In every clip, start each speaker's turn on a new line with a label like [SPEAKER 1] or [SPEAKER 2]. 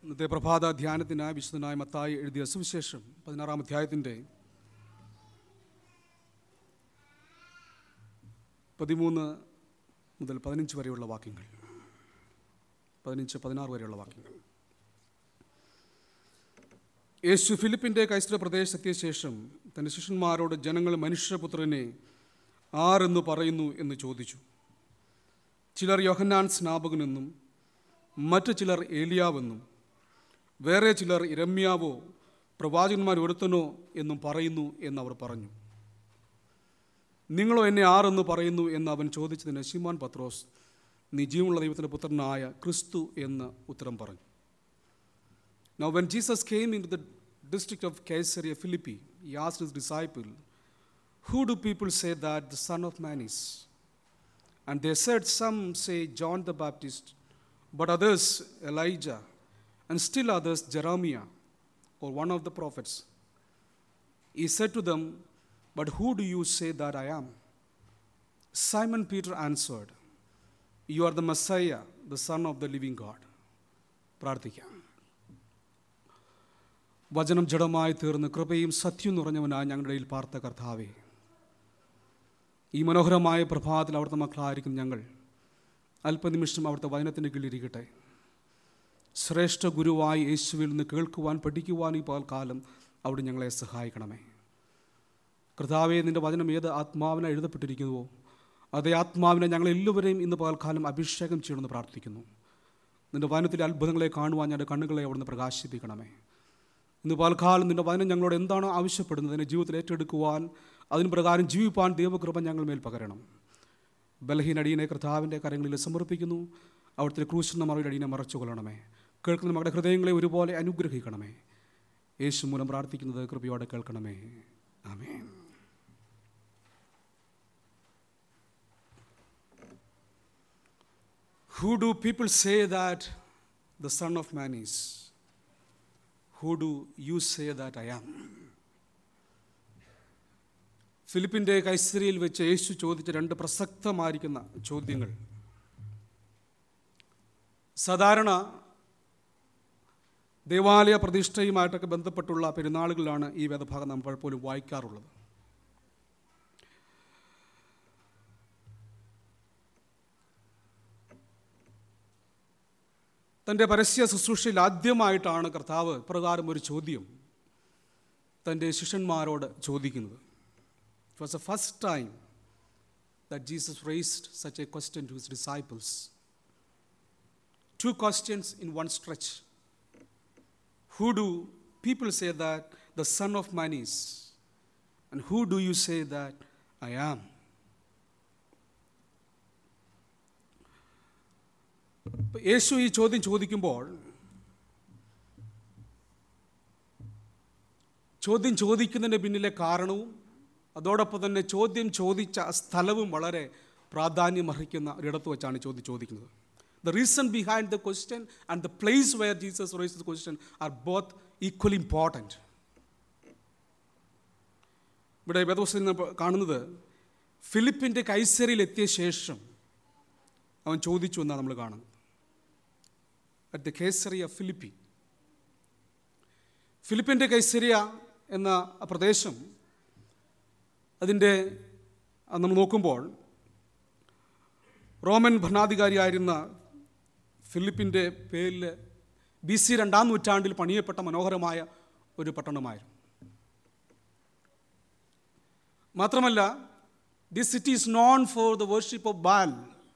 [SPEAKER 1] ഇന്നത്തെ പ്രഭാത ധ്യാനത്തിനായി വിശുദ്ധനായ മത്തായി എഴുതിയ സുവിശേഷം പതിനാറാം അധ്യായത്തിൻ്റെ പതിമൂന്ന് മുതൽ പതിനഞ്ച് വരെയുള്ള വാക്യങ്ങൾ പതിനഞ്ച് പതിനാറ് വരെയുള്ള വാക്യങ്ങൾ യേശു ഫിലിപ്പിൻ്റെ കൈസ്ത്ര പ്രദേശത്തെത്തിയ ശേഷം തൻ്റെ ശിഷ്യന്മാരോട് ജനങ്ങൾ മനുഷ്യപുത്രനെ ആരെന്ന് പറയുന്നു എന്ന് ചോദിച്ചു ചിലർ യോഹന്നാൻ സ്നാപകനെന്നും മറ്റു ചിലർ ഏലിയാവെന്നും വേറെ ചിലർ ഇരമ്യാവോ പ്രവാചകന്മാർ ഒരുത്തനോ എന്നും പറയുന്നു എന്ന് അവർ പറഞ്ഞു നിങ്ങളോ എന്നെ ആരെന്ന് പറയുന്നു എന്ന് അവൻ ചോദിച്ചതിന് ശിമാൻ പത്രോസ് നീ ജീവനുള്ള ദൈവത്തിൻ്റെ പുത്രനായ ക്രിസ്തു എന്ന് ഉത്തരം പറഞ്ഞു Now, when Jesus came into the district of Caesarea Philippi, he asked his disciple, Who do people say that the Son of Man is? And they said, Some say John the Baptist, but others Elijah, and still others Jeremiah, or one of the prophets. He said to them, But who do you say that I am? Simon Peter answered, You are the Messiah, the Son of the living God. പ്രാർത്ഥിക്കാം വചനം ജഡമായി തീർന്ന് കൃപയും സത്യം നിറഞ്ഞവനായി ഞങ്ങളുടെ ഇടയിൽ പാർത്ത കർത്താവേ ഈ മനോഹരമായ പ്രഭാതത്തിൽ അവിടുത്തെ മക്കളായിരിക്കും ഞങ്ങൾ അല്പനിമിഷം അവിടുത്തെ വചനത്തിൻ്റെ കീഴിരിക്കട്ടെ ശ്രേഷ്ഠ ഗുരുവായി യേശുവിൽ നിന്ന് കേൾക്കുവാൻ പഠിക്കുവാൻ ഈ പകൽക്കാലം അവിടെ ഞങ്ങളെ സഹായിക്കണമേ കർത്താവെ നിൻ്റെ വചനം ഏത് ആത്മാവിനെ എഴുതപ്പെട്ടിരിക്കുന്നുവോ അതേ ആത്മാവിനെ ഞങ്ങളെല്ലാവരെയും ഇന്ന് പകൽക്കാലം അഭിഷേകം ചെയ്യണമെന്ന് പ്രാർത്ഥിക്കുന്നു നിൻ്റെ വചനത്തിലെ അത്ഭുതങ്ങളെ കാണുവാൻ ഞങ്ങളുടെ കണ്ണുകളെ അവിടുന്ന് പ്രകാശിപ്പിക്കണമേ ഇന്ന് പൽക്കാലം നിൻ്റെ വചനം ഞങ്ങളോട് എന്താണോ ആവശ്യപ്പെടുന്നത് അതിനെ ജീവിതത്തിൽ ഏറ്റെടുക്കുവാൻ അതിന് പ്രകാരം ജീവിപ്പാൻ ദൈവകൃപ ഞങ്ങൾ മേൽ പകരണം ബലഹീന അടിയനെ കർത്താവിൻ്റെ കരങ്ങളിൽ സമർപ്പിക്കുന്നു അവിടുത്തെ ക്രൂശിക്കുന്ന മറുപടി അടിയനെ മറച്ചു കൊള്ളണമേ കേൾക്കുന്ന മകളുടെ ഹൃദയങ്ങളെ ഒരുപോലെ അനുഗ്രഹിക്കണമേ യേശു മൂലം പ്രാർത്ഥിക്കുന്നത് കൃപയോടെ കേൾക്കണമേ ആമേൻ Who do people say that the Son of Man is? Who do you say that I am? ഫിലിപ്പിൻ്റെ കൈസരിയിൽ വെച്ച് യേശു ചോദിച്ച രണ്ട് പ്രസക്തമായിരിക്കുന്ന ചോദ്യങ്ങൾ സാധാരണ ദേവാലയ പ്രതിഷ്ഠയുമായിട്ടൊക്കെ ബന്ധപ്പെട്ടുള്ള പെരുന്നാളുകളിലാണ് ഈ വേദഭാഗം നാം പലപ്പോഴും വായിക്കാറുള്ളത് തൻ്റെ പരസ്യ ശുശ്രൂഷയിൽ ആദ്യമായിട്ടാണ് കർത്താവ് പ്രകാരം ഒരു ചോദ്യം തൻ്റെ ശിഷ്യന്മാരോട് ചോദിക്കുന്നത് it was a first time that Jesus raised such a question to his disciples two questions in one stretch who do people say that the son of man is and who do you say that I am യേശു ഈ ചോദ്യം ചോദിക്കുമ്പോൾ ചോദ്യം ചോദിക്കുന്നതിന് പിന്നിലെ കാരണവും അതോടൊപ്പം തന്നെ ചോദ്യം ചോദിച്ച സ്ഥലവും വളരെ പ്രാധാന്യമർഹിക്കുന്ന ഒരിടത്ത് വെച്ചാണ് ചോദ്യം ചോദിക്കുന്നത് the reason behind the question and the place where Jesus raise the question are both equally important ഇവിടെ വേദപുസ്തകം കാണുന്നത് ഫിലിപ്പിൻ്റെ കൈസരിയിൽ എത്തിയ ശേഷം അവൻ ചോദിച്ചു എന്നാണ് നമ്മൾ കാണുന്നത് അറ്റ് ദ കേസറിയ ഫിലിപ്പി ഫിലിപ്പിൻ്റെ കൈസരിയ എന്ന പ്രദേശം അതിൻ്റെ നമ്മൾ നോക്കുമ്പോൾ റോമൻ ഭരണാധികാരിയായിരുന്ന ഫിലിപ്പിൻ്റെ പേരിൽ ബി സി രണ്ടാം നൂറ്റാണ്ടിൽ പണിയപ്പെട്ട മനോഹരമായ ഒരു പട്ടണമായിരുന്നു മാത്രമല്ല this city is known for the worship of Baal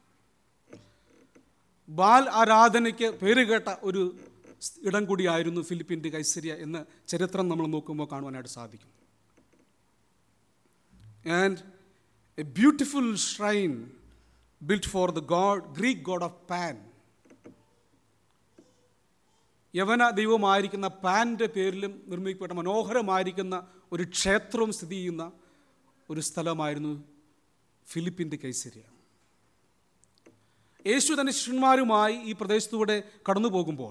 [SPEAKER 1] Baal ആരാധനയ്ക്ക് പേരുകേട്ട ഒരു ഇടം കൂടിയായിരുന്നു ഫിലിപ്പിൻ്റെ കൈസരിയ എന്ന് ചരിത്രം നമ്മൾ നോക്കുമ്പോൾ കാണുവാനായിട്ട് സാധിക്കും and a beautiful shrine built for the god Greek god of Pan യവന ദൈവമായിരിക്കുന്ന പാൻ്റെ പേരിലും നിർമ്മിക്കപ്പെട്ട മനോഹരമായിരിക്കുന്ന ഒരു ക്ഷേത്രവും സ്ഥിതി ചെയ്യുന്ന ഒരു സ്ഥലമായിരുന്നു ഫിലിപ്പിൻ്റെ കൈസരിയ യേശു തൻ്റെ ശിഷ്യന്മാരുമായി ഈ പ്രദേശത്തൂടെ കടന്നു പോകുമ്പോൾ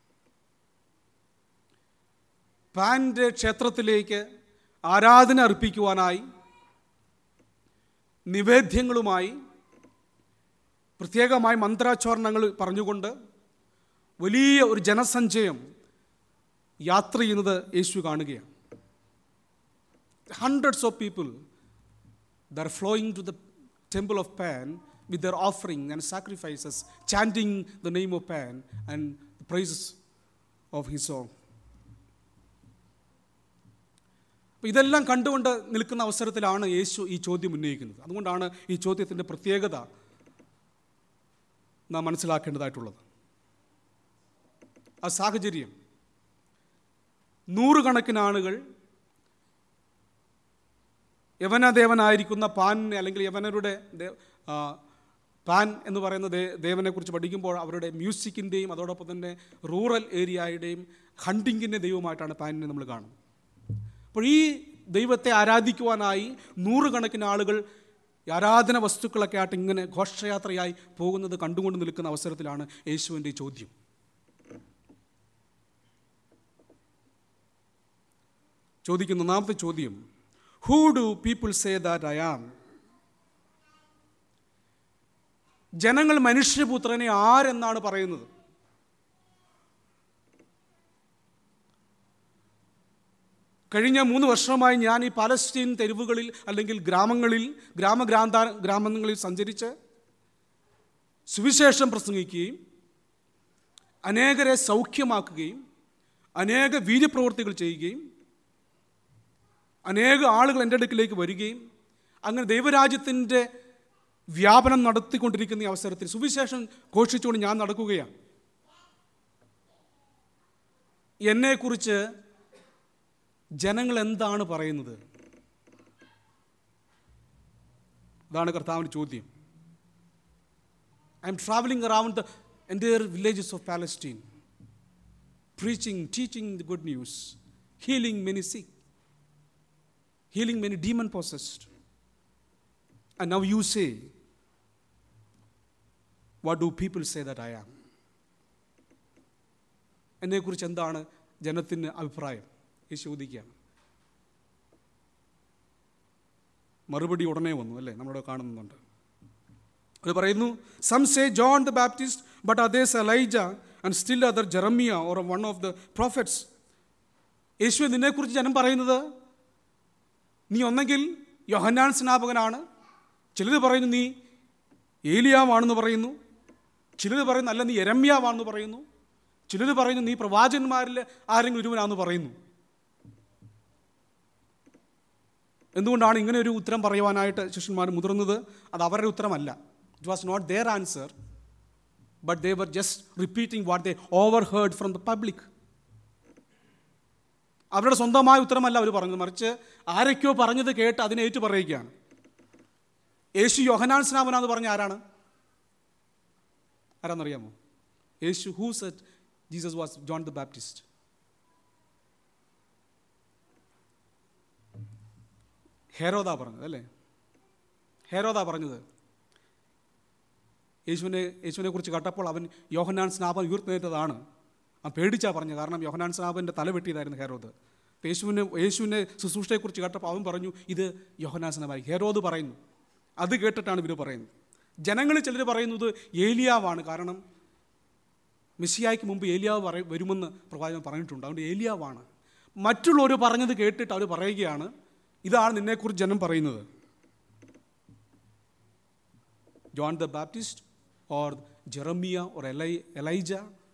[SPEAKER 1] പാൻ്റെ ക്ഷേത്രത്തിലേക്ക് ആരാധന അർപ്പിക്കുവാനായി നിവേദ്യങ്ങളുമായി പ്രത്യേകമായി മന്ത്രാചോരണങ്ങൾ പറഞ്ഞുകൊണ്ട് വലിയ ഒരു ജനസഞ്ചയം യാത്ര ചെയ്യുന്നത് യേശു കാണുകയാണ് hundreds of people there flowing to the temple of Pan with their offering and sacrifices chanting the name of Pan and praises of his own അപ്പോൾ ഇതെല്ലാം കണ്ടുകൊണ്ട് നിൽക്കുന്ന അവസരത്തിലാണ് യേശു ഈ ചോദ്യം ഉന്നയിക്കുന്നത് അതുകൊണ്ടാണ് ഈ ചോദ്യത്തിൻ്റെ പ്രത്യേകത നാം മനസ്സിലാക്കേണ്ടതായിട്ടുള്ളത് ആ സാഹചര്യം നൂറുകണക്കിന് ആളുകൾ യവനദേവനായിരിക്കുന്ന പാനിനെ അല്ലെങ്കിൽ യവനരുടെ ദേ- ആ, പാൻ എന്ന് പറയുന്ന ദേ ദേവനെക്കുറിച്ച് പഠിക്കുമ്പോൾ അവരുടെ മ്യൂസിക്കിൻ്റെയും അതോടൊപ്പം തന്നെ റൂറൽ ഏരിയയുടെയും ഹണ്ടിങ്ങിൻ്റെ ദൈവമായിട്ടാണ് പാനിനെ നമ്മൾ കാണുന്നത് അപ്പോൾ ഈ ദൈവത്തെ ആരാധിക്കുവാനായി നൂറുകണക്കിന് ആളുകൾ ഈ ആരാധന വസ്തുക്കളൊക്കെ ആയിട്ട് ഇങ്ങനെ ഘോഷയാത്രയായി പോകുന്നത് കണ്ടുകൊണ്ട് നിൽക്കുന്ന അവസരത്തിലാണ് യേശുവിൻ്റെ ഈ ചോദ്യം ചോദിക്കുന്ന ഒന്നാമത്തെ ചോദ്യം who do people say that I am ജനങ്ങൾ മനുഷ്യപുത്രനെ ആരെന്നാണ് പറയുന്നത് കഴിഞ്ഞ മൂന്ന് വർഷമായി ഞാൻ ഈ പാലസ്തീൻ തെരുവുകളിൽ അല്ലെങ്കിൽ ഗ്രാമങ്ങളിൽ ഗ്രാമഗ്രാന്ത ഗ്രാമങ്ങളിൽ സഞ്ചരിച്ച് സുവിശേഷം പ്രസംഗിക്കുകയും അനേകരെ സൗഖ്യമാക്കുകയും അനേക വീര്യപ്രവൃത്തികൾ ചെയ്യുകയും അനേക ആളുകൾ എൻ്റെ അടുക്കിലേക്ക് വരികയും അങ്ങനെ ദൈവരാജ്യത്തിൻ്റെ വ്യാപനം നടത്തിക്കൊണ്ടിരിക്കുന്ന ഈ അവസരത്തിൽ സുവിശേഷം ഘോഷിച്ചുകൊണ്ട് ഞാൻ നടക്കുകയാണ് എന്നെക്കുറിച്ച് ജനങ്ങൾ എന്താണ് പറയുന്നത് അതാണ് കർത്താവിൻ്റെ ചോദ്യം I'm travelling around the entire villages of Palestine preaching, teaching the good news, healing many sick, healing many demon possessed. And now you say, What do people say that I am? എന്നെക്കുറിച്ച് എന്താണ് ജനത്തിന് അഭിപ്രായം ഈ ചോദിക്കുകയാണ് മറുപടി ഉടനെ വന്നു അല്ലേ നമ്മളിവിടെ കാണുന്നുണ്ട് അത് പറയുന്നു some say John the Baptist but others Elijah and still other Jeremiah or one of the prophets യേശു നിന്നെക്കുറിച്ച് ജനം പറയുന്നത് നീ ഒന്നെങ്കിൽ യോഹന്നാൻ സ്നാപകനാണ് ചിലർ പറയുന്നു നീ ഏലിയാവാണെന്ന് പറയുന്നു ചിലർ പറയുന്നു അല്ല നീ എരമ്യാവാണെന്ന് പറയുന്നു ചിലർ പറയുന്നു നീ പ്രവാചകന്മാരിൽ ആരെങ്കിലും ഒരുവനാണെന്ന് പറയുന്നു എന്തുകൊണ്ടാണ് ഇങ്ങനെ ഒരു ഉത്തരം പറയുവാനായിട്ട് ശിഷ്യന്മാർ മുതിർന്നത് അത് അവരുടെ ഉത്തരമല്ല it was not their answer but they were just repeating what they overheard from the public അവരുടെ സ്വന്തമായ ഉത്തരമല്ല അവർ പറഞ്ഞത് മറിച്ച് ആരൊക്കെയോ പറഞ്ഞത് കേട്ട് അതിനെ ഏറ്റു പറയുകയാണ് യേശു യോഹനാൻ സ്നാപനാന്ന് പറഞ്ഞ ആരാണ് ആരാന്നറിയാമോ യേശു who said Jesus was John the Baptist ഹേരോദാ പറഞ്ഞത് അല്ലേ ഹേരോദാ പറഞ്ഞത് യേശുവിനെ യേശുവിനെ കുറിച്ച് കേട്ടപ്പോൾ അവൻ യോഹനാൻ സ്നാപൻ ഉയർത്തേറ്റതാണ് അവൻ പേടിച്ചാ പറഞ്ഞത് കാരണം യോഹനാൻ സ്നാപൻ്റെ തല വെട്ടിയതായിരുന്നു ഹേരോദ് അപ്പോൾ യേശുവിനെ യേശുവിനെ ശുശ്രൂഷയെക്കുറിച്ച് കേട്ടപ്പോൾ അവൻ പറഞ്ഞു ഇത് യോഹനാൻ സ്നാപായി ഹേരോദ് പറയുന്നു അത് കേട്ടിട്ടാണ് ഇവർ പറയുന്നത് ജനങ്ങളിൽ ചിലർ പറയുന്നത് ഏലിയാവാണ് കാരണം മെസ്സിയായ്ക്ക് മുമ്പ് ഏലിയാവ് പറ വരുമെന്ന് പ്രവാചകൻ പറഞ്ഞിട്ടുണ്ട് അതുകൊണ്ട് ഏലിയാവാണ് മറ്റുള്ളവർ പറഞ്ഞത് കേട്ടിട്ട് അവർ പറയുകയാണ് ഇതാണ് നിന്നെക്കുറിച്ച് ജനം പറയുന്നത് John the Baptist or Jeremiah or Eli Elijah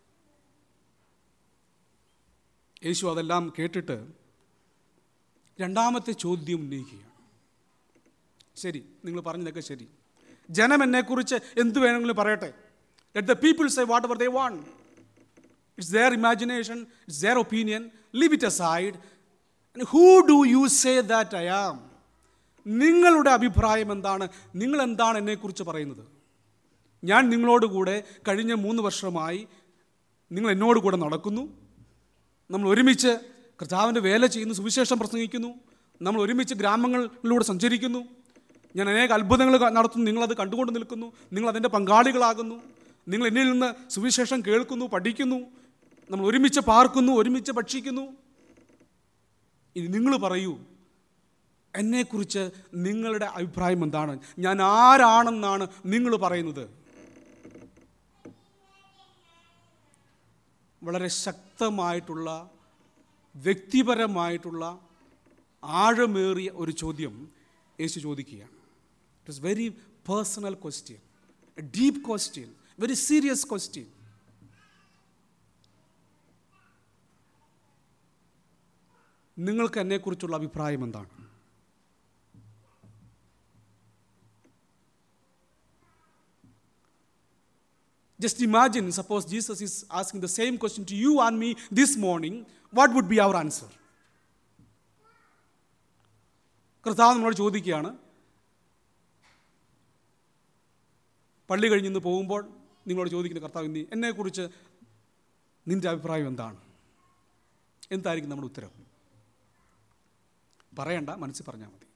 [SPEAKER 1] യേശു അതെല്ലാം കേട്ടിട്ട് രണ്ടാമത്തെ ചോദ്യം ഉന്നയിക്കുകയാണ് ശരി നിങ്ങൾ പറഞ്ഞതൊക്കെ ശരി ജനം എന്നെക്കുറിച്ച് എന്ത് വേണമെങ്കിലും പറയട്ടെ let the people say whatever they want it's their imagination it's their opinion leave it aside who do you say that I am നിങ്ങളുടെ അഭിപ്രായം എന്താണ് നിങ്ങൾ എന്താണ് എന്നെക്കുറിച്ച് പറയുന്നത് ഞാൻ നിങ്ങളോട് കൂടെ കഴിഞ്ഞ മൂന്ന് വർഷമായി നിങ്ങൾ എന്നോട് കൂടെ നടക്കുന്നു നമ്മൾ ഒരുമിച്ച് കർത്താവിൻ്റെ വേല ചെയ്യുന്നു സുവിശേഷം പ്രസംഗിക്കുന്നു നമ്മൾ ഒരുമിച്ച് ഗ്രാമങ്ങളിലൂടെ സഞ്ചരിക്കുന്നു ഞാൻ അനേക അത്ഭുതങ്ങൾ ക- നടത്തുന്നു നിങ്ങളത് കണ്ടുകൊണ്ട് നിൽക്കുന്നു നിങ്ങൾ അതിൻ്റെ പങ്കാളികളാകുന്നു നിങ്ങൾ എന്നിൽ നിന്ന് സുവിശേഷം കേൾക്കുന്നു പഠിക്കുന്നു നമ്മൾ ഒരുമിച്ച് പാർക്കുന്നു ഒരുമിച്ച് ഭക്ഷിക്കുന്നു ഇനി നിങ്ങൾ പറയൂ എന്നെക്കുറിച്ച് നിങ്ങളുടെ അഭിപ്രായം എന്താണ് ഞാൻ ആരാണെന്നാണ് നിങ്ങൾ പറയുന്നത് വളരെ ശക്തമായിട്ടുള്ള വ്യക്തിപരമായിട്ടുള്ള ആഴമേറിയ ഒരു ചോദ്യം യേശു ചോദിക്കുകയാണ് it is very personal question a deep question very serious question നിങ്ങൾക്ക് എന്നെക്കുറിച്ചുള്ള അഭിപ്രായം എന്താണ് Just imagine, suppose Jesus is asking the same question to you and me this morning, what would be our answer? കർത്താവ് നമ്മളോട് ചോദിക്കുകയാണ് പള്ളി കഴിഞ്ഞ് ഇന്ന് പോകുമ്പോൾ നിങ്ങളോട് ചോദിക്കുന്ന കർത്താവ് നീ എന്നെക്കുറിച്ച് നിന്റെ അഭിപ്രായം എന്താണ് എന്തായിരിക്കും നമ്മുടെ ഉത്തരം പറയണ്ട മനസ്സിൽ പറഞ്ഞാൽ മതി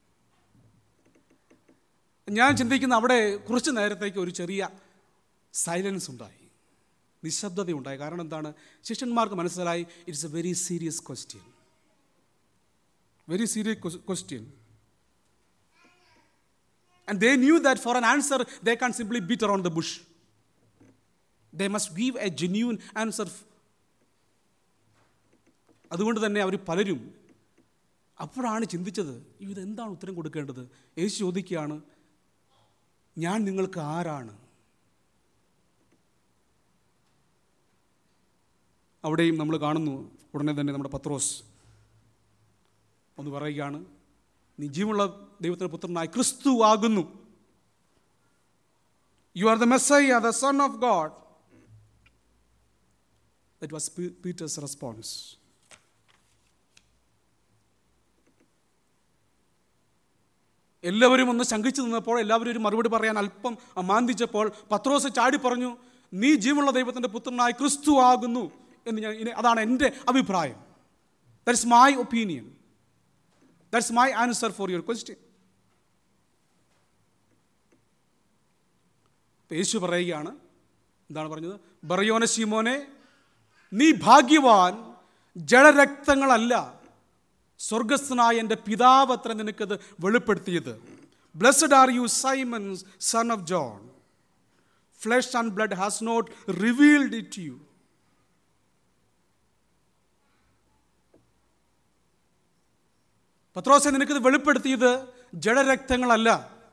[SPEAKER 1] ഞാൻ ചിന്തിക്കുന്ന അവിടെ കുറച്ച് നേരത്തേക്ക് ഒരു ചെറിയ സൈലൻസ് ഉണ്ടായി നിശബ്ദത ഉണ്ടായി കാരണം എന്താണ് ശിഷ്യന്മാർക്ക് മനസ്സിലായി it's a very serious question very serious question and they knew that for an answer they can't simply beat around the bush they must give a genuine answer അതുകൊണ്ട് തന്നെ അവർ പലരും അപ്പോഴാണ് ചിന്തിച്ചത് ഇതെന്താണ് ഉത്തരം കൊടുക്കേണ്ടത് യേശു ചോദിക്കുകയാണ് ഞാൻ നിങ്ങൾക്ക് ആരാണ് അവിടെയും നമ്മൾ കാണുന്നു ഉടനെ തന്നെ നമ്മുടെ പത്രോസ് ഒന്ന് പറയുകയാണ് നീ ജീവനുള്ള ദൈവത്തിൻ്റെ പുത്രനായ ക്രിസ്തു ആകുന്നു you are the Messiah the son of God that was Peter's response എല്ലാവരും ഒന്ന് ശങ്കിച്ചു നിന്നപ്പോൾ എല്ലാവരും ഒരു മറുപടി പറയാൻ അല്പം മാന്തിച്ചപ്പോൾ പത്രോസ് ചാടി പറഞ്ഞു നീ ജീവനുള്ള ദൈവത്തിൻ്റെ പുത്രനായ ക്രിസ്തു ആകുന്നു എന്ന് ഞാൻ ഇനി അതാണ് എൻ്റെ അഭിപ്രായം that's my opinion that's my answer for your question യേശു പറയുകയാണ് എന്താണ് പറഞ്ഞത് ബറയോന ശീമോനെ നീ ഭാഗ്യവാൻ ജഡരക്തങ്ങളല്ല സ്വർഗസ്ഥനായ എൻ്റെ പിതാവ് അത്ര നിനക്കത് വെളിപ്പെടുത്തിയത് blessed are you Simon's son of John flesh and blood has not revealed it you പത്രോസെ നിനക്കിത് വെളിപ്പെടുത്തിയത് ജഡരക്തങ്ങളല്ല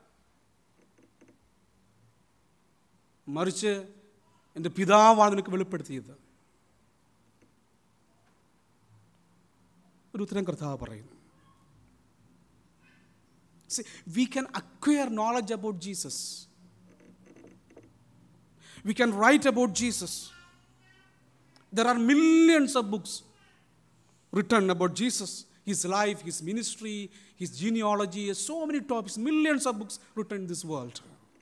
[SPEAKER 1] മറിച്ച് എൻ്റെ പിതാവാണ് നിനക്ക് വെളിപ്പെടുത്തിയത് ഒരു ഉത്തരം കർത്താവ് പറയുന്നു we can acquire knowledge about Jesus we can write about Jesus there are millions of books written about Jesus, his life, his ministry, his genealogy, so many topics, millions of books written in this world.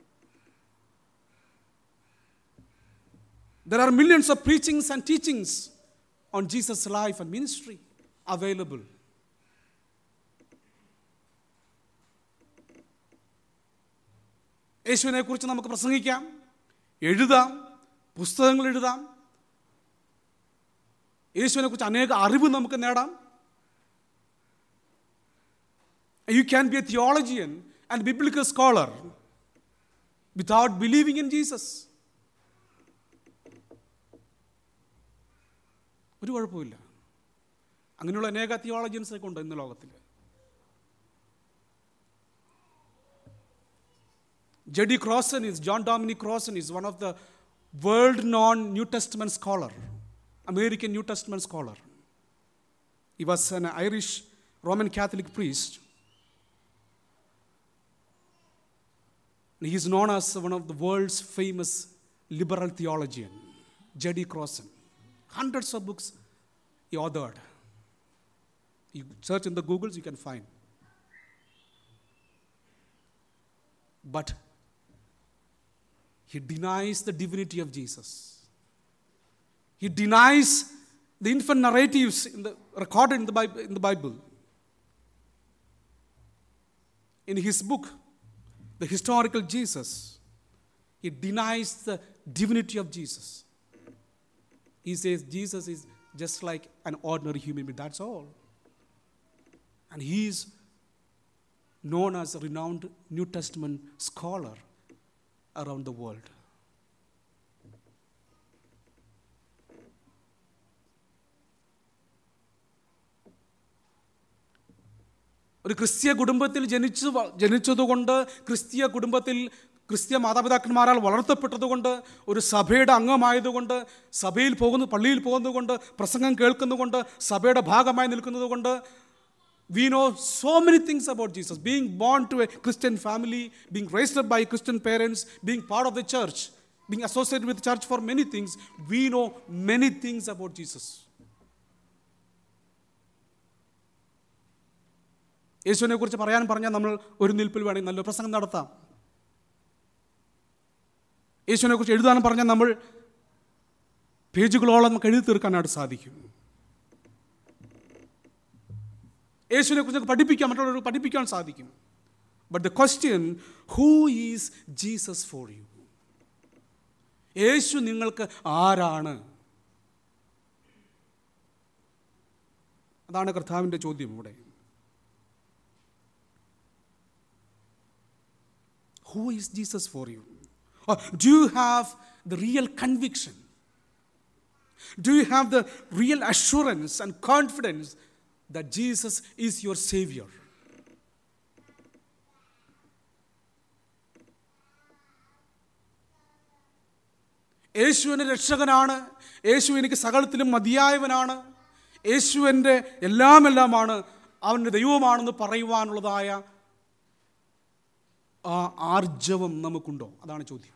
[SPEAKER 1] There are millions of preachings and teachings on Jesus' life and ministry available. യേശുവിനെ കുറിച്ച് നമുക്ക് പ്രസംഗിക്കാം എഴുതാം പുസ്തകങ്ങൾ എഴുതാം യേശുവിനെ കുറിച്ച് അനേക അറിവ് നമുക്ക് നേടാം you can be a theologian and biblical scholar without believing in Jesus ഒരു കുഴപ്പമില്ല അങ്ങനെയുള്ള അനേക തിയോളജിയൻസൊക്കെ ഉണ്ട് ഇന്ന് ലോകത്തിൽ J D Crossan is John Dominic Crossan is one of the world known New Testament scholar American New Testament scholar. He was an Irish Roman Catholic priest. He is known as one of the world's famous liberal theologian, J.D. Crossan. Hundreds of books he authored. You search in the Googles, you can find. But he denies the divinity of Jesus. He denies the infant narratives in the, recorded in the, Bible, in the Bible. In his book, The Historical Jesus, he denies the divinity of Jesus. He says Jesus is just like an ordinary human being, that's all. And he is known as a renowned New Testament scholar around the world. ഒരു ക്രിസ്തീയ കുടുംബത്തിൽ ജനിച്ചു വ- ജനിച്ചതുകൊണ്ട് ക്രിസ്തീയ കുടുംബത്തിൽ ക്രിസ്തീയ മാതാപിതാക്കന്മാരാൽ വളർത്തപ്പെട്ടതുകൊണ്ട് ഒരു സഭയുടെ അംഗമായതുകൊണ്ട് സഭയിൽ പോകുന്നു പള്ളിയിൽ പോകുന്നതുകൊണ്ട് പ്രസംഗം കേൾക്കുന്നതുകൊണ്ട് സഭയുടെ ഭാഗമായി നിൽക്കുന്നതുകൊണ്ട് we know so many things about Jesus being born to a Christian family being raised by Christian parents being part of the church being associated with church for many things we know many things about Jesus യേശുവിനെ കുറിച്ച് പറയാൻ പറഞ്ഞാൽ നമ്മൾ ഒരു നിൽപ്പിൽ വേണമെങ്കിൽ നല്ലൊരു പ്രസംഗം നടത്താം യേശുവിനെ കുറിച്ച് എഴുതാൻ പറഞ്ഞാൽ നമ്മൾ പേജുകളോളം നമുക്ക് എഴുതി തീർക്കാനായിട്ട് സാധിക്കും യേശുവിനെ കുറിച്ച് പഠിപ്പിക്കാൻ മറ്റുള്ളവർക്ക് പഠിപ്പിക്കാൻ സാധിക്കും but the question who is Jesus for you യേശു നിങ്ങൾക്ക് ആരാണ് അതാണ് കർത്താവിൻ്റെ ചോദ്യം ഇവിടെ Who is Jesus for you? Or do you have the real conviction? Do you have the real assurance and confidence that Jesus is your Savior? യേശു എൻ്റെ രക്ഷകനാണ് യേശു എനിക്ക് സകലത്തിലും മതിയായവനാണ് യേശു എൻ്റെ എല്ലാം എല്ലാമാണ് അവൻ്റെ ദൈവമാണെന്ന് പറയുവാനുള്ളതായ ആ ആർജവം നമുക്കുണ്ടോ അതാണ് ചോദ്യം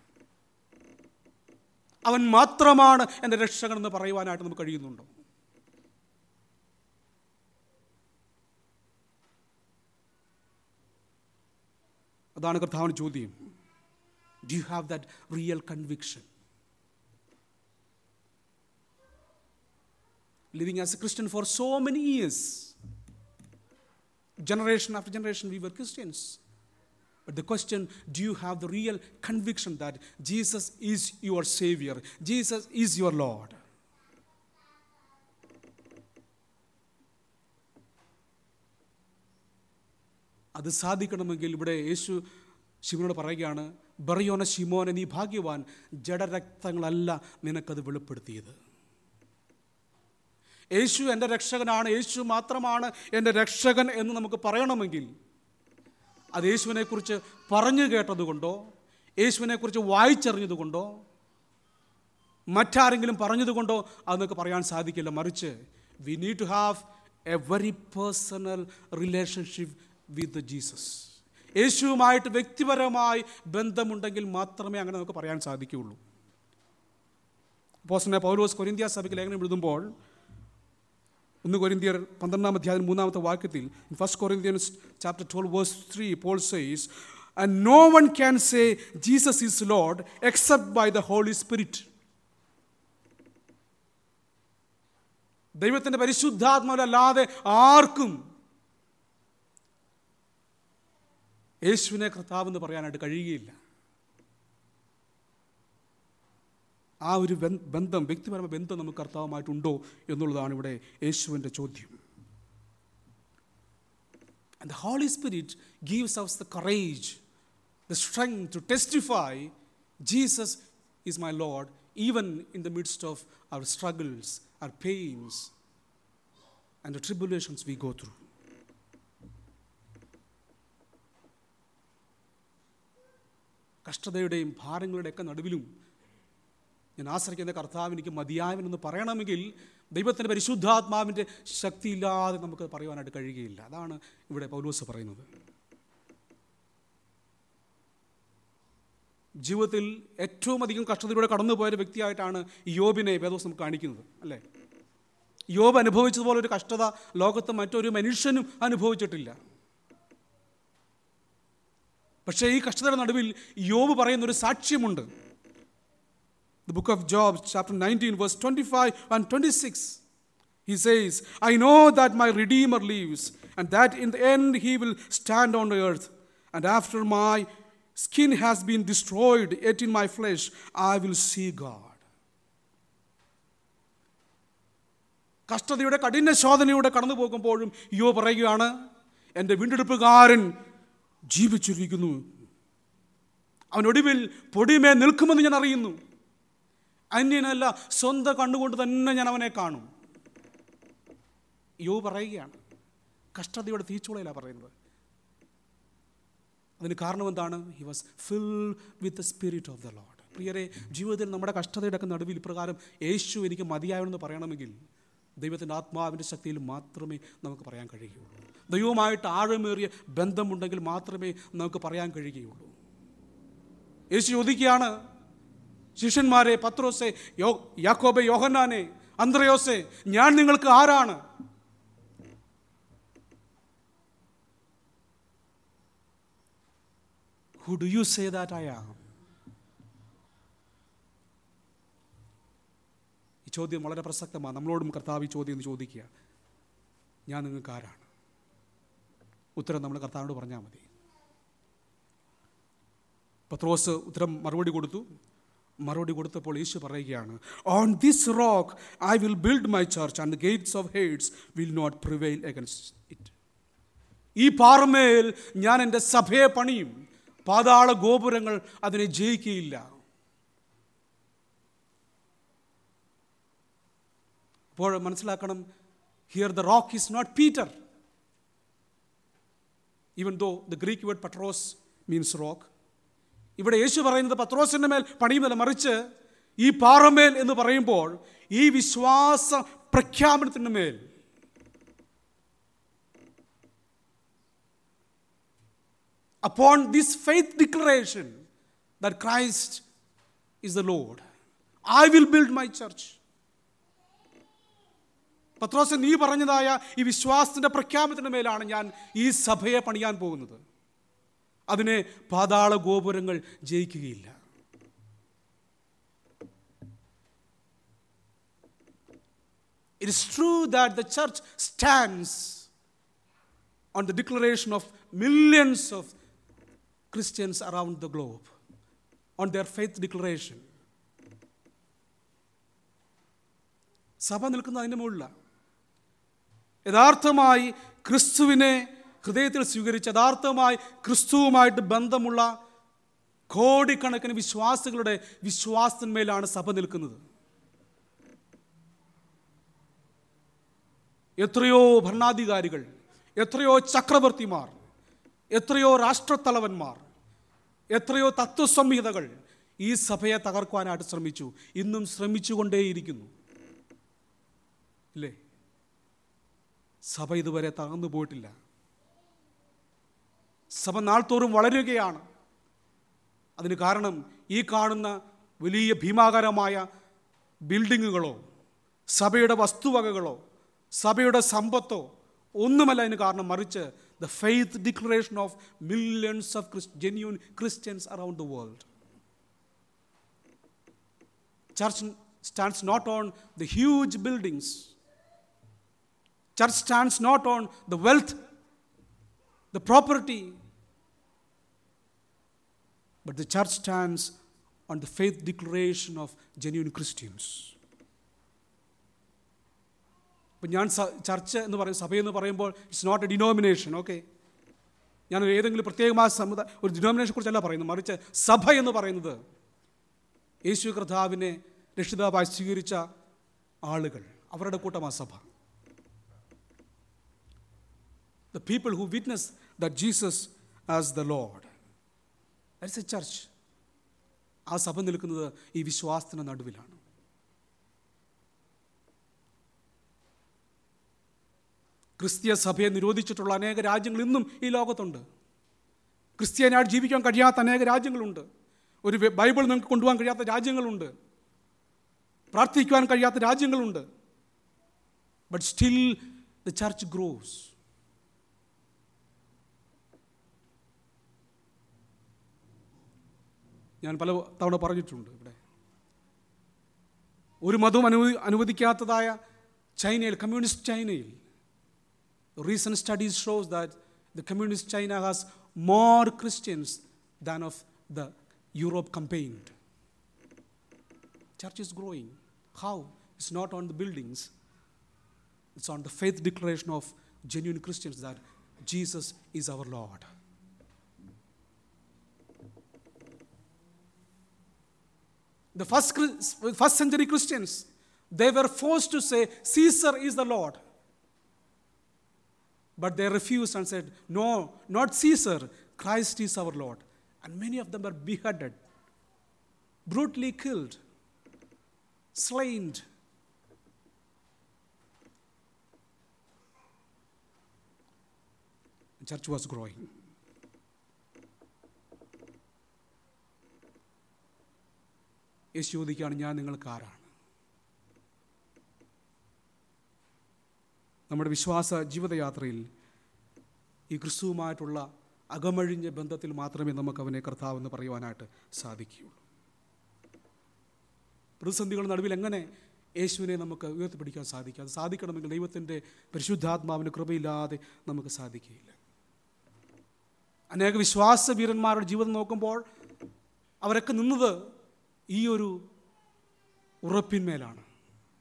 [SPEAKER 1] അവൻ മാത്രമാണ് എൻ്റെ രക്ഷകൻ എന്ന് പറയുവാനായിട്ട് നമുക്ക് കഴിയുന്നുണ്ടോ അതാണ് കർത്താവിന് ചോദ്യം do you have that real conviction living as a Christian for so many years generation after generation we were Christians. But the question do you have the real conviction that Jesus is your Savior? Jesus is your Lord? അത് സാധിക്കണമെങ്കിൽ ഇവിടെ യേശു ശിവനോട് പറയുകയാണ് ബറിയോന ശിമോനെ നീ ഭാഗ്യവാൻ ജഡരക്തങ്ങളല്ല നിനക്കത് വെളിപ്പെടുത്തിയത് യേശു എൻ്റെ രക്ഷകനാണ് യേശു മാത്രമാണ് എൻ്റെ രക്ഷകൻ എന്ന് നമുക്ക് പറയണമെങ്കിൽ അത് യേശുവിനെക്കുറിച്ച് പറഞ്ഞു കേട്ടതുകൊണ്ടോ യേശുവിനെക്കുറിച്ച് വായിച്ചറിഞ്ഞതുകൊണ്ടോ മറ്റാരെങ്കിലും പറഞ്ഞതുകൊണ്ടോ അത് നമുക്ക് പറയാൻ സാധിക്കില്ല മറിച്ച് we need to have a very personal relationship with Jesus യേശുവുമായിട്ട് വ്യക്തിപരമായി ബന്ധമുണ്ടെങ്കിൽ മാത്രമേ അങ്ങനെ നമുക്ക് പറയാൻ സാധിക്കുകയുള്ളൂ പോസ്റ്റനെ പൗലോസ് കൊരിന്ത്യ സഭയ്ക്ക് ലേഖനം എഴുതുമ്പോൾ ഒന്ന് കൊരിന്തിയർ പന്ത്രണ്ടാം അധ്യായം മൂന്നാമത്തെ വാക്യത്തിൽ first Corinthians chapter twelve verse three Paul says and no one can say Jesus is Lord except by the Holy Spirit ദൈവത്തിൻ്റെ പരിശുദ്ധാത്മാവല്ലാതെ ആർക്കും യേശുവിനെ കർത്താവെന്ന് പറയാനായിട്ട് കഴിയുകയില്ല ആ ഒരു ബന്ധ- ബന്ധം വ്യക്തിപരമായ ബന്ധം നമുക്ക് കർത്താവുമായിട്ടുണ്ടോ എന്നുള്ളതാണ് ഇവിടെ യേശുവിൻ്റെ ചോദ്യം And the Holy Spirit gives us the courage, the strength to testify Jesus is my Lord, even in the midst of our struggles, our pains, and the tribulations we go through. കഷ്ടതയുടെയും ഭാരങ്ങളുടെയൊക്കെ നടുവിലും ഞാൻ ആശ്രയിക്കുന്ന കർത്താവ് എനിക്ക് മതിയായവനെന്ന് പറയണമെങ്കിൽ ദൈവത്തിൻ്റെ പരിശുദ്ധാത്മാവിൻ്റെ ശക്തിയില്ലാതെ നമുക്ക് പറയുവാനായിട്ട് കഴിയുകയില്ല അതാണ് ഇവിടെ പൗലോസ് പറയുന്നത് ജീവിതത്തിൽ ഏറ്റവും അധികം കഷ്ടതയിലൂടെ കടന്നുപോയ ഒരു വ്യക്തിയായിട്ടാണ് ഈ യോബിനെ വേദോസ് നമുക്ക് കാണിക്കുന്നത് അല്ലേ യോബ് അനുഭവിച്ചതുപോലെ ഒരു കഷ്ടത ലോകത്ത് മറ്റൊരു മനുഷ്യനും അനുഭവിച്ചിട്ടില്ല പക്ഷേ ഈ കഷ്ടതയുടെ നടുവിൽ യോബ് പറയുന്ന ഒരു സാക്ഷ്യമുണ്ട് The book of Job, chapter 19, verse 25 and 26. He says, I know that my Redeemer lives, and that in the end he will stand on the earth. And after my skin has been destroyed, yet in my flesh I will see God. കഷ്ടതയുടെ കഠിന ശോധനയുടെ കടന്നു പോകുമ്പോഴും യോ പറയുകയാണ് എൻ്റെ വീണ്ടെടുപ്പുകാരൻ ജീവിച്ചിരിക്കുന്നു അവനൊടുവിൽ പൊടിമേ നിൽക്കുമെന്ന് ഞാൻ അറിയുന്നു അന്യനല്ല സ്വന്തം കണ്ണുകൊണ്ട് തന്നെ ഞാൻ അവനെ കാണും യോ പറയുകയാണ് കഷ്ടതയുടെ തീച്ചുളയിലാണ് പറയുന്നത് അതിന് കാരണം എന്താണ് he was fill with the spirit of the Lord പ്രിയരെ ജീവിതത്തിൽ നമ്മുടെ കഷ്ടതയുടെ ഒക്കെ നടുവിൽ ഇപ്രകാരം യേശു എനിക്ക് മതിയായെന്ന് പറയണമെങ്കിൽ ദൈവത്തിൻ്റെ ആത്മാവിൻ്റെ ശക്തിയിൽ മാത്രമേ നമുക്ക് പറയാൻ കഴിയുകയുള്ളൂ ദൈവവുമായിട്ട് ആഴമേറിയ ബന്ധമുണ്ടെങ്കിൽ മാത്രമേ നമുക്ക് പറയാൻ കഴിയുകയുള്ളൂ യേശു ചോദിക്കുകയാണ് ശിഷ്യന്മാരെ പത്രോസെ യോ യാക്കോബെ യോഹന്നാനെ അന്ത്രയോസെ ഞാൻ നിങ്ങൾക്ക് ആരാണ് who do you say that I am ഈ ചോദ്യം വളരെ പ്രസക്തമാണ് നമ്മളോടും കർത്താവ് ഈ ചോദ്യം ഒന്ന് ചോദിക്കുക ഞാൻ നിങ്ങൾക്ക് ആരാണ് ഉത്തരം നമ്മൾ കർത്താവിനോട് പറഞ്ഞാൽ മതി പത്രോസ് ഉത്തരം മറുപടി കൊടുത്തു മറുപടി കൊടുത്തപ്പോൾ യേശു പറയുകയാണ് on this rock I will build my church and gates of Hades will not prevail against it ഈ പാറമേൽ ഞാൻ എൻ്റെ സഭയെ പണിയും പാതാള ഗോപുരങ്ങൾ അതിനെ ജയിക്കുകയില്ല അപ്പോൾ മനസ്സിലാക്കണം here the rock is not Peter even though the Greek word Petros means rock ഇവിടെ യേശു പറയുന്നത് പത്രോസിൻ്റെ മേൽ പണിയുന്നില്ല മറിച്ച് ഈ പാറമേൽ എന്ന് പറയുമ്പോൾ ഈ വിശ്വാസ പ്രഖ്യാപനത്തിൻ്റെ മേൽ upon this faith declaration that Christ is the Lord, I will build my church. പത്രോസ് നീ പറഞ്ഞതായ ഈ വിശ്വാസത്തിന്റെ പ്രഖ്യാപനത്തിന്റെ മേലാണ് ഞാൻ ഈ സഭയെ പണിയാൻ പോകുന്നത് അതിനെ പാതാള ഗോപുരങ്ങൾ ജയിക്കുകയില്ല It is true that the church stands on the declaration of millions of Christians around the globe, on their faith declaration. സഭ നിൽക്കുന്നത് അതിൻ്റെ മുകളിലാണ് യഥാർത്ഥമായി ക്രിസ്തുവിനെ ഹൃദയത്തിൽ സ്വീകരിച്ച് യഥാർത്ഥമായി ക്രിസ്തുവുമായിട്ട് ബന്ധമുള്ള കോടിക്കണക്കിന് വിശ്വാസികളുടെ വിശ്വാസത്തിന്മേലാണ് സഭ നിൽക്കുന്നത് എത്രയോ ഭരണാധികാരികൾ എത്രയോ ചക്രവർത്തിമാർ എത്രയോ രാഷ്ട്രത്തലവന്മാർ എത്രയോ തത്വസംഹിതകൾ ഈ സഭയെ തകർക്കുവാനായിട്ട് ശ്രമിച്ചു ഇന്നും ശ്രമിച്ചുകൊണ്ടേയിരിക്കുന്നു ഇല്ലേ സഭ ഇതുവരെ തകർന്നു പോയിട്ടില്ല സഭ നാൾത്തോറും വളരുകയാണ് അതിന് കാരണം ഈ കാണുന്ന വലിയ ഭീമാകരമായ ബിൽഡിങ്ങുകളോ സഭയുടെ വസ്തുവകകളോ സഭയുടെ സമ്പത്തോ ഒന്നുമല്ല അതിന് കാരണം മറിച്ച് the faith declaration of millions of Chris genuine Christians around the world church stands not on the huge buildings church stands not on the wealth the property but the church stands on the faith declaration of genuine Christians ഇപ്പം ഞാൻ സ- church എന്ന് പറയും സഭയെന്ന് പറയുമ്പോൾ it's not a denomination okay ഞാൻ ഏതെങ്കിലും പ്രത്യേകമായ സമുദായ ഒരു ഡിനോമിനേഷനെ കുറിച്ചല്ല പറയുന്നത് മറിച്ച് സഭ എന്ന് പറയുന്നത് യേശു കർത്താവിനെ രക്ഷിതാവായി സ്വീകരിച്ച ആളുകൾ അവരുടെ കൂട്ടമാ സഭ the people who witness the Jesus as the Lord that's a church ആ സഭ നിൽക്കുന്നത് ഈ വിശ്വാസത്തിൻ്റെ നടുവിലാണ് ക്രിസ്തീയ സഭയെ നിരോധിച്ചിട്ടുള്ള അനേക രാജ്യങ്ങൾ ഇന്നും ഈ ലോകത്തുണ്ട് ക്രിസ്ത്യാനായിട്ട് ജീവിക്കാൻ കഴിയാത്ത അനേക രാജ്യങ്ങളുണ്ട് ഒരു വെ- ബൈബിൾ നിങ്ങൾക്ക് കൊണ്ടുപോകാൻ കഴിയാത്ത രാജ്യങ്ങളുണ്ട് പ്രാർത്ഥിക്കുവാൻ കഴിയാത്ത രാജ്യങ്ങളുണ്ട് but still the church grows ഞാൻ പല തവണ പറഞ്ഞിട്ടുണ്ട് ഇവിടെ ഒരു മതവും അനുവദി അനുവദിക്കാത്തതായ ചൈനയിൽ കമ്മ്യൂണിസ്റ്റ് ചൈനയിൽ recent studies shows that the communist China has more Christians than of the Europe campaigned. Church is growing. How? It's not on the buildings. It's on the faith declaration of genuine Christians that Jesus is our Lord. The first, Chris- first century Christians, they were forced to say, Caesar is the Lord. But they refused and said, No, not Caesar. Christ is our Lord. And many of them were beheaded, brutally killed, slain. The church was growing. യേശു ചോദിക്കുകയാണ് ഞാൻ നിങ്ങൾക്ക് ആരാണ് നമ്മുടെ വിശ്വാസ ജീവിതയാത്രയിൽ ഈ ക്രിസ്തുവുമായിട്ടുള്ള അകമഴിഞ്ഞ ബന്ധത്തിൽ മാത്രമേ നമുക്ക് അവനെ കർത്താവെന്ന് പറയുവാനായിട്ട് സാധിക്കുകയുള്ളൂ പ്രതിസന്ധികളുടെ നടുവിൽ എങ്ങനെ യേശുവിനെ നമുക്ക് ഉയർത്തിപ്പിടിക്കാൻ സാധിക്കും അത് സാധിക്കണമെങ്കിൽ ദൈവത്തിൻ്റെ പരിശുദ്ധാത്മാവിന് കൃപയില്ലാതെ നമുക്ക് സാധിക്കുകയില്ല അനേക വിശ്വാസ വീരന്മാരുടെ ജീവിതം നോക്കുമ്പോൾ അവരൊക്കെ നിന്നത് ഈ ഒരു ഉറപ്പിന്മേലാണ്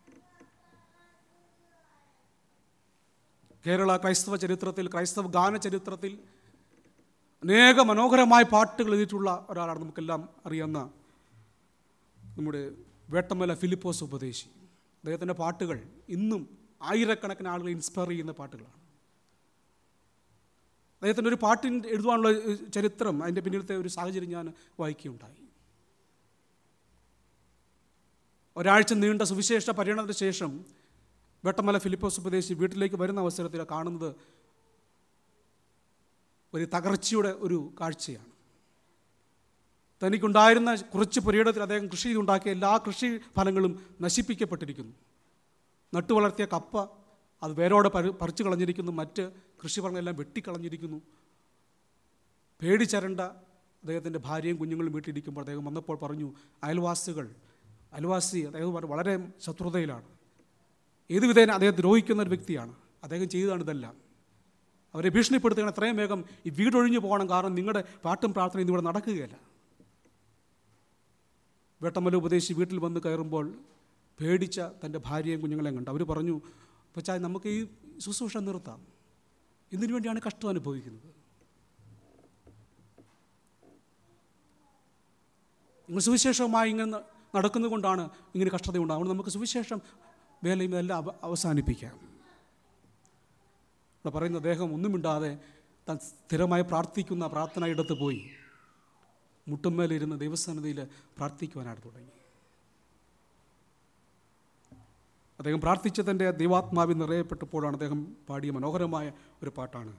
[SPEAKER 1] കേരള ക്രൈസ്തവ ചരിത്രത്തിൽ ക്രൈസ്തവ ഗാന ചരിത്രത്തിൽ അനേക മനോഹരമായ പാട്ടുകൾ എഴുതിയിട്ടുള്ള ഒരാളാണ് നമുക്കെല്ലാം അറിയാവുന്ന നമ്മുടെ വേട്ടമല ഫിലിപ്പോസ് ഉപദേശി അദ്ദേഹത്തിൻ്റെ പാട്ടുകൾ ഇന്നും ആയിരക്കണക്കിന് ആളുകളെ ഇൻസ്പയർ ചെയ്യുന്ന പാട്ടുകളാണ് അദ്ദേഹത്തിൻ്റെ ഒരു പാട്ടിൻ്റെ എഴുതുവാനുള്ള ഏഹ്, ചരിത്രം അതിൻ്റെ പിന്നിലത്തെ ഒരു സാഹചര്യം ഞാൻ വായിക്കുകയുണ്ടായി ഒരാഴ്ച നീണ്ട സുവിശേഷ പര്യടനത്തിന് ശേഷം വെട്ടമല ഫിലിപ്പോസ് ഉപദേശി വീട്ടിലേക്ക് വരുന്ന അവസരത്തിൽ കാണുന്നത് ഒരു തകർച്ചയുടെ ഒരു കാഴ്ചയാണ് തനിക്കുണ്ടായിരുന്ന കുറച്ച് പുരയിടത്തിൽ അദ്ദേഹം കൃഷി ചെയ്തുണ്ടാക്കിയ എല്ലാ കൃഷി ഫലങ്ങളും നശിപ്പിക്കപ്പെട്ടിരിക്കുന്നു നട്ടു വളർത്തിയ കപ്പ അത് വേരോടെ പറി പറിച്ചു കളഞ്ഞിരിക്കുന്നു മറ്റ് കൃഷിഫലങ്ങളെല്ലാം വെട്ടിക്കളഞ്ഞിരിക്കുന്നു പേടിച്ചരണ്ട അദ്ദേഹത്തിൻ്റെ ഭാര്യയും കുഞ്ഞുങ്ങളും വീട്ടിലിരിക്കുമ്പോൾ അദ്ദേഹം വന്നപ്പോൾ പറഞ്ഞു അയൽവാസികൾ അയൽവാസി അദ്ദേഹം പറഞ്ഞു, വളരെ ശത്രുതയിലാണ് ഏത് വിധേന അദ്ദേഹം ദ്രോഹിക്കുന്ന ഒരു വ്യക്തിയാണ് അദ്ദേഹം ചെയ്തതാണ് ഇതെല്ലാം അവരെ ഭീഷണിപ്പെടുത്തുകയാണ് എത്രയും വേഗം ഈ വീടൊഴിഞ്ഞു പോകണം കാരണം നിങ്ങളുടെ പാട്ടും പ്രാർത്ഥനയും ഇന്നിവിടെ നടക്കുകയില്ല വേട്ടമല ഉപദേശി വീട്ടിൽ വന്ന് കയറുമ്പോൾ പേടിച്ച തൻ്റെ ഭാര്യയും കുഞ്ഞുങ്ങളെയും കണ്ടു അവർ പറഞ്ഞു പച്ചാ നമുക്ക് ഈ ശുശ്രൂഷ നിർത്താം ഇതിനു വേണ്ടിയാണ് കഷ്ടം അനുഭവിക്കുന്നത് നിങ്ങൾ സുവിശേഷമായി ഇങ്ങനെ ന- നടക്കുന്നത് കൊണ്ടാണ് ഇങ്ങനെ കഷ്ടത ഉണ്ടാകുന്നത് അതുകൊണ്ട് നമുക്ക് സുവിശേഷം വേലയും ഇതെല്ലാം അവ അവസാനിപ്പിക്കാം ഇവിടെ പറയുന്ന അദ്ദേഹം ഒന്നും മിണ്ടാതെ താൻ സ്ഥിരമായി പ്രാർത്ഥിക്കുന്ന പ്രാർത്ഥന ഇടത്ത് പോയി മുട്ടുമ്മേലിരുന്ന് ദൈവസന്നിധിയിൽ പ്രാർത്ഥിക്കുവാനായിട്ട് തുടങ്ങി അദ്ദേഹം പ്രാർത്ഥിച്ചതിൻ്റെ ദൈവാത്മാവിൽ നിറയപ്പെട്ടപ്പോഴാണ് അദ്ദേഹം പാടിയ മനോഹരമായ ഒരു പാട്ടാണ്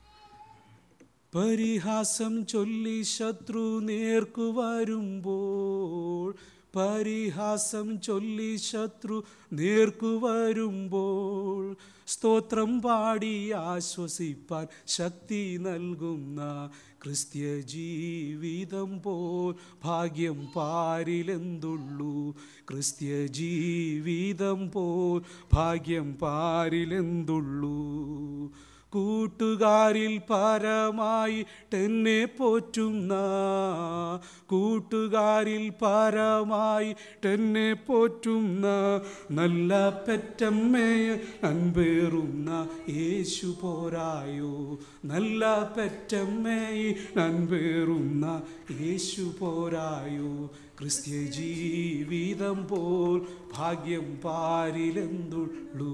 [SPEAKER 1] പരിഹാസം ചൊല്ലി ശത്രു നേർക്കു വരുമ്പോൾ പരിഹാസം ചൊല്ലി ശത്രു നേർക്കു വരുമ്പോൾ സ്തോത്രം പാടി ആശ്വസിപ്പാൻ ശക്തി നൽകുന്ന ക്രിസ്ത്യ ജീവിതം പോൽ ഭാഗ്യം പാരിലെന്തുള്ളൂ ക്രിസ്ത്യ ജീവിതം പോൽ ഭാഗ്യം പാരിലെന്തുള്ളൂ കൂട്ടുകാരിൽ പരമായിട്ടെന്നെ പോറ്റുന്ന കൂട്ടുകാരിൽ പരമായിട്ടെന്നെ പോറ്റുന്ന നല്ല പെറ്റമ്മയെ അൻപേറുന്ന യേശു പോരായോ നല്ല പെറ്റമ്മയെ അൻപേറുന്ന യേശു പോരായോ ക്രിസ്ത്യ ജീവിതം പോൽ ഭാഗ്യം പാരിലെന്തുള്ളൂ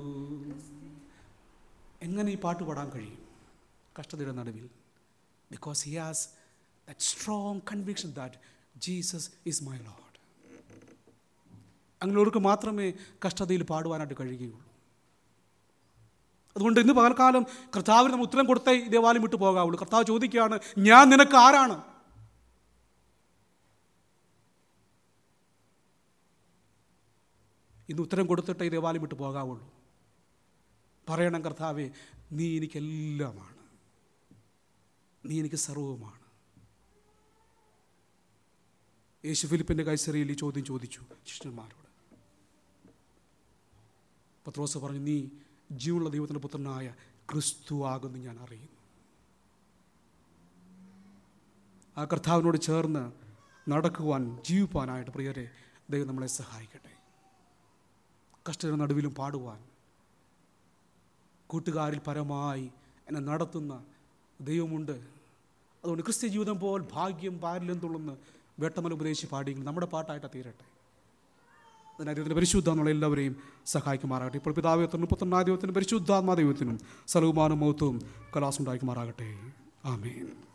[SPEAKER 1] എങ്ങനെ ഈ പാട്ട് പാടാൻ കഴിയും കഷ്ടതയുടെ നടുവിൽ because he has that strong conviction that Jesus is my Lord അങ്ങനെയുള്ളവർക്ക് മാത്രമേ കഷ്ടതയിൽ പാടുവാനായിട്ട് കഴിയുകയുള്ളൂ അതുകൊണ്ട് ഇന്ന് പകൽക്കാലം കർത്താവിന് നമ്മൾ ഉത്തരം കൊടുത്തേ ഈ ദേവാലയം വിട്ടു പോകാവുള്ളൂ കർത്താവ് ചോദിക്കുകയാണ് ഞാൻ നിനക്ക് ആരാണ് ഇന്ന് ഉത്തരം കൊടുത്തിട്ടേ ഈ ദേവാലയം വിട്ടു പോകാവുള്ളൂ പറയണം കർത്താവേ നീ എനിക്കെല്ലാമാണ് നീ എനിക്ക് സർവവുമാണ് യേശു ഫിലിപ്പിൻ്റെ കൈസറിയിൽ ഈ ചോദ്യം ചോദിച്ചു ശിഷ്യന്മാരോട് പത്രോസ് പറഞ്ഞു നീ ജീവനുള്ള ദൈവത്തിൻ്റെ പുത്രനായ ക്രിസ്തു ആകുന്നു ഞാൻ അറിയുന്നു ആ കർത്താവിനോട് ചേർന്ന് നടക്കുവാൻ ജീവിപ്പാനായിട്ട് പ്രിയരെ ദൈവം നമ്മളെ സഹായിക്കട്ടെ കഷ്ടയുടെ നടുവിലും പാടുവാൻ കൂട്ടുകാരിൽ പരമായി എന്നെ നടത്തുന്ന ദൈവമുണ്ട് അതുകൊണ്ട് ക്രിസ്ത്യ ജീവിതം പോൽ ഭാഗ്യം പാരിലും തുള്ളുന്ന വേട്ടമല ഉപദേശി പാടിയെങ്കിൽ നമ്മുടെ പാട്ടായിട്ട് തീരട്ടെ അതിന് ദൈവത്തിൻ്റെ പരിശുദ്ധാന്നുള്ള എല്ലാവരെയും സഹായിക്കുമാറാകട്ടെ ഇപ്പോൾ പിതാവത്തിന് മുപ്പത്തൊന്നാം ദൈവത്തിനും പരിശുദ്ധാത്മാ ദൈവത്തിനും സലവുമാനും മൗത്വവും കലാസുണ്ടാക്കുമാറാകട്ടെ ആമേൻ